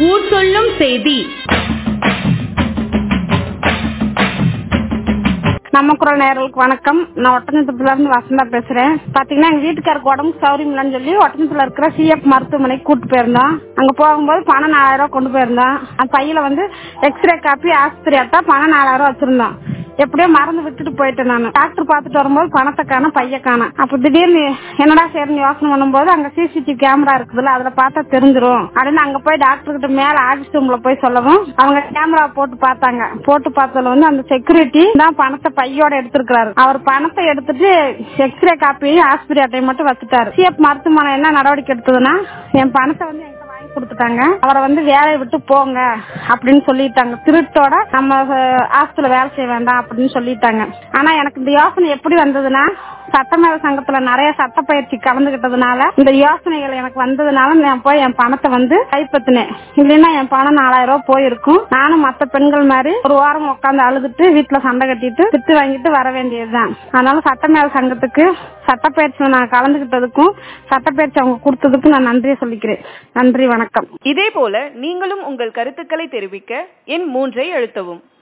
ஊர் சொல்லும் செய்தி நம்ம குரல் நேயர்களுக்கு வணக்கம் நான் ஒட்டஞ்சத்துல இருந்து வசந்தா பேசுறேன் பாத்தீங்கன்னா எங்க வீட்டுக்காருக்கு உடம்பு சௌரியம் இல்லைன்னு சொல்லி ஒட்டஞ்சத்துல இருக்கிற சிஎஃப் மருத்துவமனைக்கு கூட்டு போயிருந்தோம் அங்க போகும்போது பணம் நாலாயிரம் ரூபாய் கொண்டு போயிருந்தோம் அந்த பையில வந்து எக்ஸ்ரே காப்பி ஆஸ்பத்திரி அட்டா பணம் நாலாயிரம் ரூபாய் வச்சிருந்தோம் எப்படியோ மறந்து விட்டுட்டு போயிட்டேன் நான் டாக்டர் பார்த்துட்டு வரும்போது பணத்தை காண பைய காண அப்ப திடீர்னு என்னடா சரின்னு யோசனை பண்ணும்போது அங்க சிசிடிவி கேமரா இருக்குதுல்ல அதுல பார்த்தா தெரிஞ்சிரும் அப்படின்னு அங்க போய் டாக்டர் கிட்ட மேல ஆபீஸ் ரூம்ல போய் சொல்லவும் அவங்க கேமரா போட்டு பார்த்தாங்க போட்டு பார்த்ததுல வந்து அந்த செக்யூரிட்டி தான் பணத்தை பையோட எடுத்திருக்கிறாரு அவர் பணத்தை எடுத்துட்டு எக்ஸ்ரே காப்பியும் ஆஸ்பத்திரி அட்டையும் மட்டும் வச்சுட்டாரு சிஎஃப் மருத்துவமனை என்ன நடவடிக்கை எடுத்ததுன்னா என் பணத்தை வந்து என்கிட்ட வாங்கி கொடுத்துட்டாங்க அவரை வந்து வேலையை விட்டு போங்க அப்படின்னு சொல்லிட்டாங்க திருட்டோட நம்ம ஆஸ்பத்திரியில வேலை செய்ய வேண்டாம் அப்படின்னு சொல்லிட்டாங்க ஆனா எனக்கு இந்த யோசனை எப்படி வந்ததுன்னா சட்டமேல சங்கத்துல நிறைய சட்ட பயிற்சி கலந்துகிட்டதுனால இந்த யோசனைகள் எனக்கு வந்ததுனால நான் போய் என் பணத்தை வந்து கைப்பற்றினேன் இல்லைன்னா என் பணம் நாலாயிரம் ரூபாய் போயிருக்கும் நானும் மத்த பெண்கள் மாதிரி ஒரு வாரம் உட்காந்து அழுதுட்டு வீட்டுல சண்டை கட்டிட்டு திட்டு வாங்கிட்டு வர வேண்டியதுதான் அதனால சட்டமேல சங்கத்துக்கு சட்டப்பயிற்சியில நான் கலந்துகிட்டதுக்கும் சட்டப்பயிற்சி அவங்க கொடுத்ததுக்கும் நான் நன்றியை சொல்லிக்கிறேன் நன்றி வணக்கம் இதே போல நீங்களும் உங்கள் கருத்துக்களை தெரிவிக்க எண் மூன்றை அழுத்தவும்